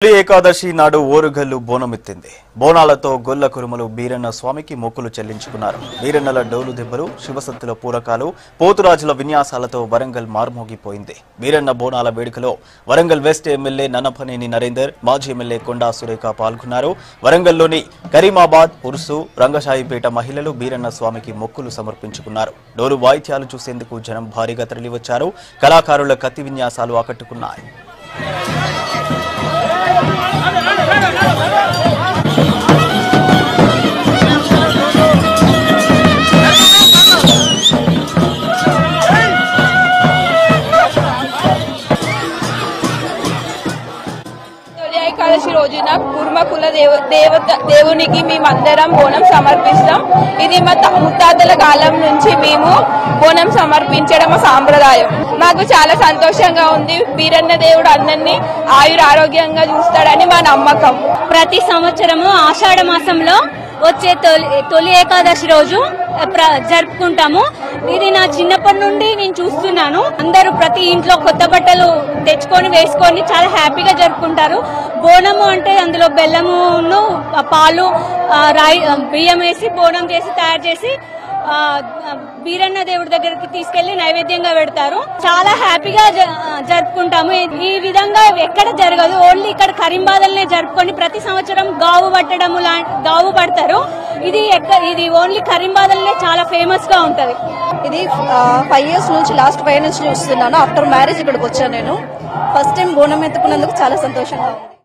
తొలి ఏకాదశి నాడు ఓరుగల్లు బోనమెత్తింది బోనాలతో గొల్ల కురుమలు బీరన్న స్వామికి మొక్కులు చెల్లించుకున్నారు బీరన్నల డోలు దెబ్బలు శివసత్తుల పూరకాలు పోతురాజుల విన్యాసాలతో వరంగల్ మార్మోగిపోయింది బీరన్న బోనాల వేడుకలో వరంగల్ వెస్ట్ ఎమ్మెల్యే నన్నపనేని నరేందర్ మాజీ ఎమ్మెల్యే కొండా సురేఖ పాల్గొన్నారు వరంగల్లోని కరీమాబాద్ ఉర్సు రంగశాయిపేట మహిళలు బీరన్న స్వామికి మొక్కులు సమర్పించుకున్నారు డోలు వాయిద్యాలు చూసేందుకు జనం భారీగా తరలివచ్చారు కళాకారుల కత్తి విన్యాసాలు ఆకట్టుకున్నాయి తొలి ఏకాదశి రోజున కుర్మ కుల దేవ దేవత దేవునికి మేమందరం బోనం సమర్పిస్తాం ఇది మా త- ముత్తాతల కాలం నుంచి మేము బోనం సమర్పించడం మా సాంప్రదాయం మాకు చాలా సంతోషంగా ఉంది వీరన్న దేవుడు అందరినీ ఆయుర ఆరోగ్యంగా చూస్తాడని మా నమ్మకం ప్రతి సంవత్సరము ఆషాఢ మాసంలో వచ్చే తొలి తొలి ఏకాదశి రోజు ప్ర- జరుపుకుంటాము ఇది నా చిన్నప్పటి నుండి నేను చూస్తున్నాను అందరూ ప్రతి ఇంట్లో కొత్త బట్టలు తెచ్చుకొని వేసుకొని చాలా హ్యాపీగా జరుపుకుంటారు బోనము అంటే అందులో బెల్లమును ఆ పాలు ఆ రాయి ఆ బియ్యం వేసి బోనం చేసి తయారు చేసి ఆ, బీరన్న దేవుడి దగ్గరికి తీసుకెళ్లి నైవేద్యంగా పెడతారు చాలా హ్యాపీగా జ- జరుపుకుంటాము ఈ- ఈ విధంగా ఎక్కడ జరగదు ఓన్లీ ఇక్కడ కరీంబాదల్నే జరుపుకొని ప్రతి సంవత్సరం గావు పట్టడము లా గావు పడతారు ఇది ఎక్క- ఇది ఓన్లీ కరీంబాదల్నే చాలా ఫేమస్ గా ఉంటది ఇది ఫైవ్ ఇయర్స్ నుంచి లాస్ట్ ఫైవ్ నుంచి చూస్తున్నాను ఆఫ్టర్ మ్యారేజ్ ఇక్కడికి వచ్చాను నేను ఫస్ట్ టైం బోనం ఎత్తుకున్నందుకు చాలా సంతోషంగా ఉంది